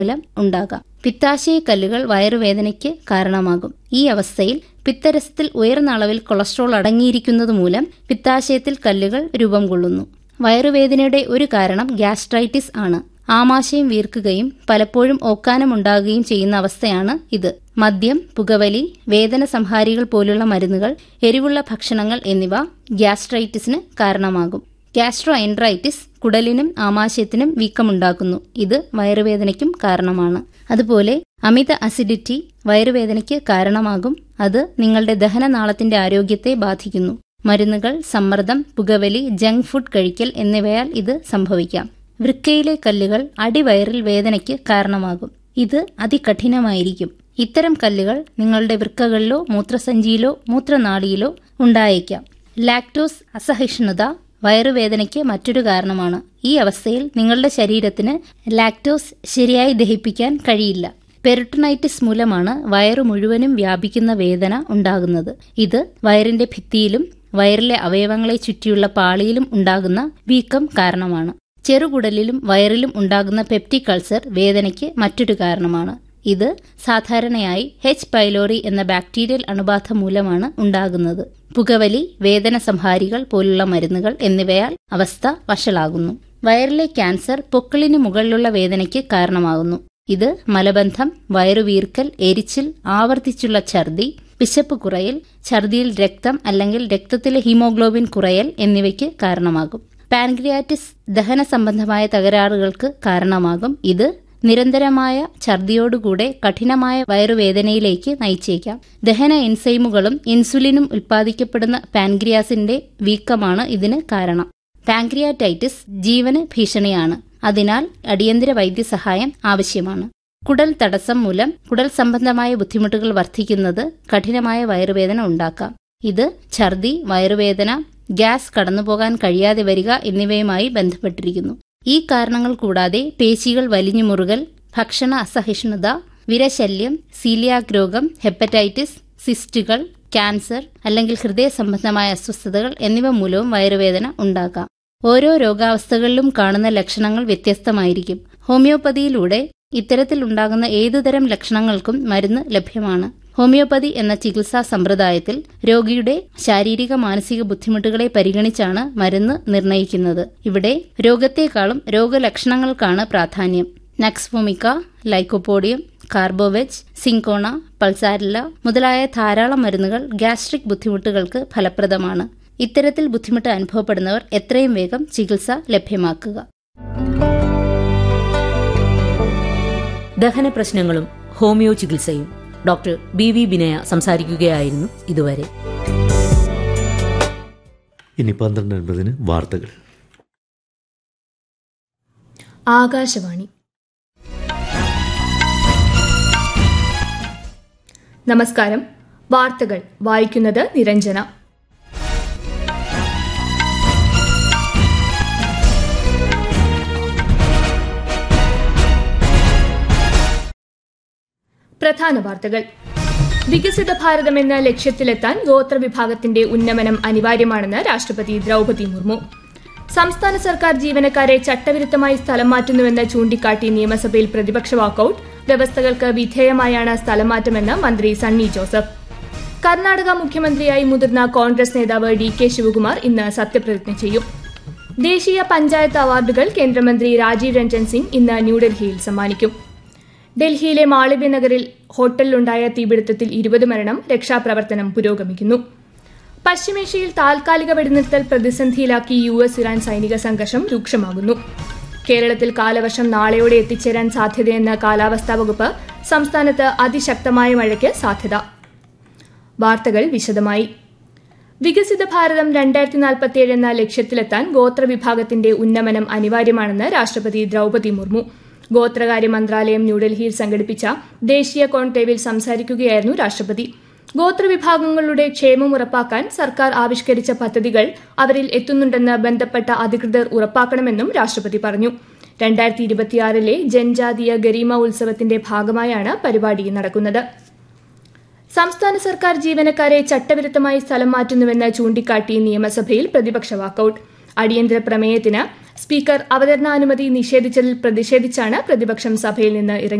മൂലം ഉണ്ടാകാം പിത്താശയ കല്ലുകൾ വയറുവേദനയ്ക്ക് കാരണമാകും ഈ അവസ്ഥയിൽ പിത്തരസത്തിൽ ഉയർന്ന അളവിൽ കൊളസ്ട്രോൾ അടങ്ങിയിരിക്കുന്നത് മൂലം പിത്താശയത്തിൽ കല്ലുകൾ രൂപം കൊള്ളുന്നു വയറുവേദനയുടെ ഒരു കാരണം ഗ്യാസ്ട്രൈറ്റിസ് ആണ് ആമാശയം വീർക്കുകയും പലപ്പോഴും ഓക്കാനമുണ്ടാകുകയും ചെയ്യുന്ന അവസ്ഥയാണ് ഇത് മദ്യം പുകവലി വേദന സംഹാരികൾ പോലുള്ള മരുന്നുകൾ എരിവുള്ള ഭക്ഷണങ്ങൾ എന്നിവ ഗ്യാസ്ട്രൈറ്റിസിന് കാരണമാകും ഗ്യാസ്ട്രോ എൻട്രൈറ്റിസ് കുടലിനും ആമാശയത്തിനും വീക്കമുണ്ടാക്കുന്നു ഇത് വയറുവേദനയ്ക്കും കാരണമാണ് അതുപോലെ അമിത അസിഡിറ്റി വയറുവേദനയ്ക്ക് കാരണമാകും അത് നിങ്ങളുടെ ദഹനനാളത്തിന്റെ ആരോഗ്യത്തെ ബാധിക്കുന്നു മരുന്നുകൾ സമ്മർദ്ദം പുകവലി ജങ്ക് ഫുഡ് കഴിക്കൽ എന്നിവയാൽ ഇത് സംഭവിക്കാം വൃക്കയിലെ കല്ലുകൾ അടിവയറിൽ വേദനയ്ക്ക് കാരണമാകും ഇത് അതികഠിനമായിരിക്കും ഇത്തരം കല്ലുകൾ നിങ്ങളുടെ വൃക്കകളിലോ മൂത്രസഞ്ചിയിലോ മൂത്രനാളിയിലോ ഉണ്ടായേക്കാം ലാക്ടോസ് അസഹിഷ്ണുത വയറുവേദനയ്ക്ക് മറ്റൊരു കാരണമാണ് ഈ അവസ്ഥയിൽ നിങ്ങളുടെ ശരീരത്തിന് ലാക്ടോസ് ശരിയായി ദഹിപ്പിക്കാൻ കഴിയില്ല പെരിട്ടണൈറ്റിസ് മൂലമാണ് വയറു മുഴുവനും വ്യാപിക്കുന്ന വേദന ഉണ്ടാകുന്നത് ഇത് വയറിന്റെ ഭിത്തിയിലും വയറിലെ അവയവങ്ങളെ ചുറ്റിയുള്ള പാളിയിലും ഉണ്ടാകുന്ന വീക്കം കാരണമാണ് ചെറുകുടലിലും വയറിലും ഉണ്ടാകുന്ന പെപ്റ്റിക് അൾസർ വേദനയ്ക്ക് മറ്റൊരു കാരണമാണ് ഇത് സാധാരണയായി ഹെച്ച് പൈലോറി എന്ന ബാക്ടീരിയൽ അണുബാധ മൂലമാണ് ഉണ്ടാകുന്നത് പുകവലി വേദന സംഹാരികൾ പോലുള്ള മരുന്നുകൾ എന്നിവയാൽ അവസ്ഥ വഷളാകുന്നു വയറിലെ ക്യാൻസർ പൊക്കിളിന് മുകളിലുള്ള വേദനയ്ക്ക് കാരണമാകുന്നു ഇത് മലബന്ധം വയറുവീർക്കൽ എരിച്ചിൽ ആവർത്തിച്ചുള്ള ഛർദി വിശപ്പ് കുറയൽ ഛർദിയിൽ രക്തം അല്ലെങ്കിൽ രക്തത്തിലെ ഹീമോഗ്ലോബിൻ കുറയൽ എന്നിവയ്ക്ക് കാരണമാകും പാൻക്രിയാറ്റിസ് ദഹന സംബന്ധമായ തകരാറുകൾക്ക് കാരണമാകും ഇത് നിരന്തരമായ ഛർദിയോടുകൂടെ കഠിനമായ വയറുവേദനയിലേക്ക് നയിച്ചേക്കാം ദഹന എൻസൈമുകളും ഇൻസുലിനും ഉൽപ്പാദിക്കപ്പെടുന്ന പാൻക്രിയാസിന്റെ വീക്കമാണ് ഇതിന് കാരണം പാൻക്രിയാറ്റൈറ്റിസ് ജീവന് ഭീഷണിയാണ് അതിനാൽ അടിയന്തര വൈദ്യസഹായം ആവശ്യമാണ് കുടൽ തടസ്സം മൂലം കുടൽ സംബന്ധമായ ബുദ്ധിമുട്ടുകൾ വർദ്ധിക്കുന്നത് കഠിനമായ വയറുവേദന ഉണ്ടാക്കാം ഇത് ഛർദി വയറുവേദന ഗ്യാസ് കടന്നുപോകാൻ കഴിയാതെ വരിക എന്നിവയുമായി ബന്ധപ്പെട്ടിരിക്കുന്നു ഈ കാരണങ്ങൾ കൂടാതെ പേശികൾ വലിഞ്ഞു മുറുകൽ ഭക്ഷണ അസഹിഷ്ണുത വിരശല്യം സീലിയാക് രോഗം ഹെപ്പറ്റൈറ്റിസ് സിസ്റ്റുകൾ ക്യാൻസർ അല്ലെങ്കിൽ ഹൃദയ സംബന്ധമായ അസ്വസ്ഥതകൾ എന്നിവ മൂലവും വയറുവേദന ഉണ്ടാകാം ഓരോ രോഗാവസ്ഥകളിലും കാണുന്ന ലക്ഷണങ്ങൾ വ്യത്യസ്തമായിരിക്കും ഹോമിയോപ്പതിയിലൂടെ ഇത്തരത്തിൽ ഉണ്ടാകുന്ന ഏതുതരം ലക്ഷണങ്ങൾക്കും മരുന്ന് ലഭ്യമാണ് ഹോമിയോപ്പതി എന്ന ചികിത്സാ സമ്പ്രദായത്തിൽ രോഗിയുടെ ശാരീരിക മാനസിക ബുദ്ധിമുട്ടുകളെ പരിഗണിച്ചാണ് മരുന്ന് നിർണ്ണയിക്കുന്നത് ഇവിടെ രോഗത്തെക്കാളും രോഗലക്ഷണങ്ങൾക്കാണ് പ്രാധാന്യം നക്സ്ഫോമിക്ക ലൈക്കോപോഡിയം കാർബോവെജ് സിങ്കോണ പൾസാരില്ല മുതലായ ധാരാളം മരുന്നുകൾ ഗ്യാസ്ട്രിക് ബുദ്ധിമുട്ടുകൾക്ക് ഫലപ്രദമാണ് ഇത്തരത്തിൽ ബുദ്ധിമുട്ട് അനുഭവപ്പെടുന്നവർ എത്രയും വേഗം ചികിത്സ ലഭ്യമാക്കുക ദഹന പ്രശ്നങ്ങളും ഹോമിയോ ചികിത്സയും ഡോക്ടർ ബി വി ബിനയ സംസാരിക്കുകയായിരുന്നു ഇതുവരെ ഇനി പന്ത്രണ്ട് അൻപതിന് വാർത്തകൾ ആകാശവാണി നമസ്കാരം വാർത്തകൾ വായിക്കുന്നത് നിരഞ്ജന പ്രധാന വാർത്തകൾ വികസിത ഭാരതം എന്ന ലക്ഷ്യത്തിലെത്താൻ ഗോത്രവിഭാഗത്തിന്റെ ഉന്നമനം അനിവാര്യമാണെന്ന് രാഷ്ട്രപതി ദ്രൗപതി മുർമു സംസ്ഥാന സർക്കാർ ജീവനക്കാരെ ചട്ടവിരുദ്ധമായി സ്ഥലം മാറ്റുന്നുവെന്ന് ചൂണ്ടിക്കാട്ടി നിയമസഭയിൽ പ്രതിപക്ഷ വാക്കൌട്ട് വ്യവസ്ഥകൾക്ക് വിധേയമായാണ് സ്ഥലം മാറ്റമെന്ന് മന്ത്രി സണ്ണി ജോസഫ് കർണാടക മുഖ്യമന്ത്രിയായി മുതിർന്ന കോൺഗ്രസ് നേതാവ് ഡി കെ ശിവകുമാർ ഇന്ന് സത്യപ്രതിജ്ഞ ചെയ്യും ദേശീയ പഞ്ചായത്ത് അവാർഡുകൾ കേന്ദ്രമന്ത്രി രാജീവ് രഞ്ജൻ സിംഗ് ഇന്ന് ന്യൂഡൽഹിയിൽ സമ്മാനിക്കും ഡൽഹിയിലെ മാളവ്യ നഗറിൽ ഹോട്ടലിലുണ്ടായ തീപിടുത്തത്തിൽ ഇരുപത് മരണം രക്ഷാപ്രവർത്തനം പുരോഗമിക്കുന്നു പശ്ചിമേഷ്യയിൽ താൽക്കാലിക വെടിനിർത്തൽ പ്രതിസന്ധിയിലാക്കി യു എസ് ഇറാൻ സൈനിക സംഘർഷം രൂക്ഷമാകുന്നു കേരളത്തിൽ കാലവർഷം നാളെയോടെ എത്തിച്ചേരാൻ സാധ്യതയെന്ന് കാലാവസ്ഥാ വകുപ്പ് സംസ്ഥാനത്ത് അതിശക്തമായ മഴയ്ക്ക് സാധ്യത വാർത്തകൾ വിശദമായി വികസിത ഭാരതം രണ്ടായിരത്തി നാൽപ്പത്തിയേഴ് എന്ന ലക്ഷ്യത്തിലെത്താൻ ഗോത്രവിഭാഗത്തിന്റെ ഉന്നമനം അനിവാര്യമാണെന്ന് രാഷ്ട്രപതി ദ്രൗപതി മുർമു ഗോത്രകാര്യ മന്ത്രാലയം ന്യൂഡൽഹിയിൽ സംഘടിപ്പിച്ച ദേശീയ കോൺക്ലേവിൽ സംസാരിക്കുകയായിരുന്നു രാഷ്ട്രപതി ഗോത്രവിഭാഗങ്ങളുടെ ക്ഷേമം ഉറപ്പാക്കാൻ സർക്കാർ ആവിഷ്കരിച്ച പദ്ധതികൾ അവരിൽ എത്തുന്നുണ്ടെന്ന് ബന്ധപ്പെട്ട അധികൃതർ ഉറപ്പാക്കണമെന്നും രാഷ്ട്രപതി പറഞ്ഞു രണ്ടായിരത്തി ഇരുപത്തിയാറിലെ ജൻജാതീയ ഗരീമ ഉത്സവത്തിന്റെ ഭാഗമായാണ് പരിപാടി നടക്കുന്നത് സംസ്ഥാന സർക്കാർ ജീവനക്കാരെ ചട്ടവിരുദ്ധമായി സ്ഥലം മാറ്റുന്നുവെന്ന് ചൂണ്ടിക്കാട്ടി നിയമസഭയിൽ പ്രതിപക്ഷ വാക്കൌട്ട് അടിയന്തര പ്രമേയത്തിന് സ്പീക്കർ അവതരണാനുമതി നിഷേധിച്ചതിൽ പ്രതിഷേധിച്ചാണ് പ്രതിപക്ഷം സഭയിൽ നിന്ന് ഇറങ്ങി